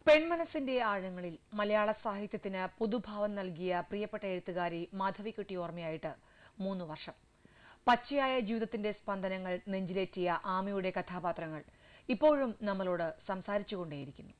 പെൺമനസ്സിന്റെ ആഴങ്ങളിൽ മലയാള സാഹിത്യത്തിന് പുതുഭാവം നൽകിയ പ്രിയപ്പെട്ട എഴുത്തുകാരി മാധവിക്കുട്ടി ഓർമ്മയായിട്ട് മൂന്ന് വർഷം പച്ചയായ ജീവിതത്തിന്റെ സ്പന്ദനങ്ങൾ നെഞ്ചിലേറ്റിയ ആമയുടെ കഥാപാത്രങ്ങൾ ഇപ്പോഴും നമ്മളോട് സംസാരിച്ചുകൊണ്ടേയിരിക്കുന്നു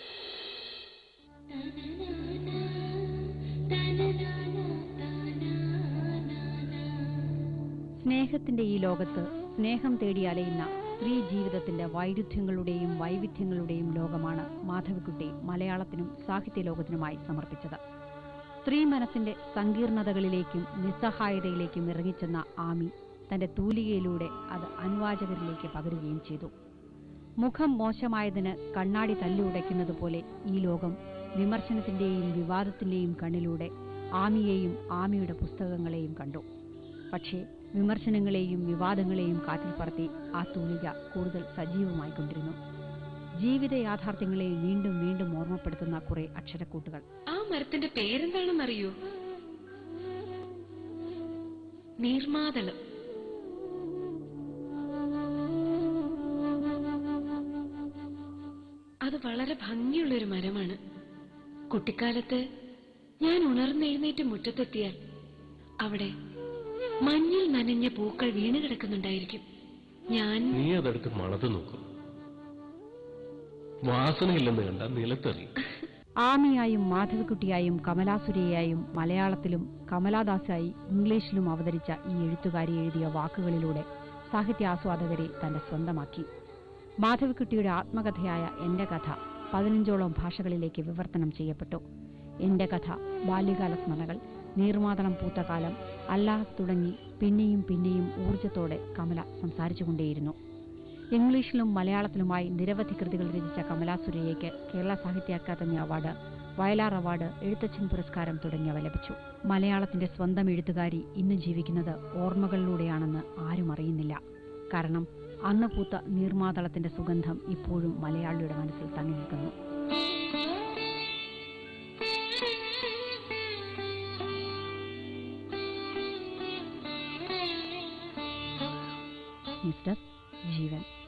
സ്നേഹത്തിന്റെ ഈ ലോകത്ത് സ്നേഹം തേടി അലയുന്ന സ്ത്രീ ജീവിതത്തിന്റെ വൈരുദ്ധ്യങ്ങളുടെയും വൈവിധ്യങ്ങളുടെയും ലോകമാണ് മാധവിക്കുട്ടി മലയാളത്തിനും സാഹിത്യ ലോകത്തിനുമായി സമർപ്പിച്ചത് സ്ത്രീ മനസ്സിന്റെ സങ്കീർണതകളിലേക്കും നിസ്സഹായതയിലേക്കും ഇറങ്ങിച്ചെന്ന ആമി തന്റെ തൂലികയിലൂടെ അത് അനുവാചകരിലേക്ക് പകരുകയും ചെയ്തു മുഖം മോശമായതിന് കണ്ണാടി തല്ലിയുടയ്ക്കുന്നതുപോലെ ഈ ലോകം വിമർശനത്തിന്റെയും വിവാദത്തിന്റെയും കണ്ണിലൂടെ ആമിയെയും ആമിയുടെ പുസ്തകങ്ങളെയും കണ്ടു പക്ഷേ വിമർശനങ്ങളെയും വിവാദങ്ങളെയും കാറ്റിൽ പറത്തി ആ തൂലിക കൂടുതൽ സജീവമായിക്കൊണ്ടിരുന്നു ജീവിത യാഥാർത്ഥ്യങ്ങളെ വീണ്ടും വീണ്ടും ഓർമ്മപ്പെടുത്തുന്ന കുറെ അക്ഷരക്കൂട്ടുകൾ ആ മരത്തിന്റെ പേരെന്താണെന്നറിയോ നീർമാതളം അത് വളരെ ഭംഗിയുള്ളൊരു മരമാണ് കുട്ടിക്കാലത്ത് ഞാൻ ഉണർന്നെഴുന്നേറ്റ് മുറ്റത്തെത്തിയാൽ അവിടെ മഞ്ഞിൽ നനഞ്ഞ പൂക്കൾ വീണ് കിടക്കുന്നുണ്ടായിരിക്കും ഞാൻ നീ അതെടുത്ത് മണത്ത് നോക്കും വാസനയില്ലെന്ന് കണ്ട നിലത്തെറി ആമിയായും മാധവിക്കുട്ടിയായും കമലാസുരയായും മലയാളത്തിലും കമലാദാസായി ഇംഗ്ലീഷിലും അവതരിച്ച ഈ എഴുത്തുകാരി എഴുതിയ വാക്കുകളിലൂടെ സാഹിത്യാസ്വാദകരെ തന്റെ സ്വന്തമാക്കി മാധവിക്കുട്ടിയുടെ ആത്മകഥയായ എന്റെ കഥ പതിനഞ്ചോളം ഭാഷകളിലേക്ക് വിവർത്തനം ചെയ്യപ്പെട്ടു എന്റെ കഥ ബാല്യകാല സ്മരണകൾ നീർമാതളം പൂത്തകാലം അല്ലാഹ് തുടങ്ങി പിന്നെയും പിന്നെയും ഊർജത്തോടെ കമല സംസാരിച്ചുകൊണ്ടേയിരുന്നു ഇംഗ്ലീഷിലും മലയാളത്തിലുമായി നിരവധി കൃതികൾ രചിച്ച കമലാസുരയ്യയ്ക്ക് കേരള സാഹിത്യ അക്കാദമി അവാർഡ് വയലാർ അവാർഡ് എഴുത്തച്ഛൻ പുരസ്കാരം തുടങ്ങിയവ ലഭിച്ചു മലയാളത്തിന്റെ സ്വന്തം എഴുത്തുകാരി ഇന്ന് ജീവിക്കുന്നത് ഓർമ്മകളിലൂടെയാണെന്ന് ആരും അറിയുന്നില്ല കാരണം അന്ന് പൂത്ത നീർമാതളത്തിന്റെ സുഗന്ധം ഇപ്പോഴും മലയാളിയുടെ മനസ്സിൽ തങ്ങി നിൽക്കുന്നു മിസ്റ്റർ ജീവൻ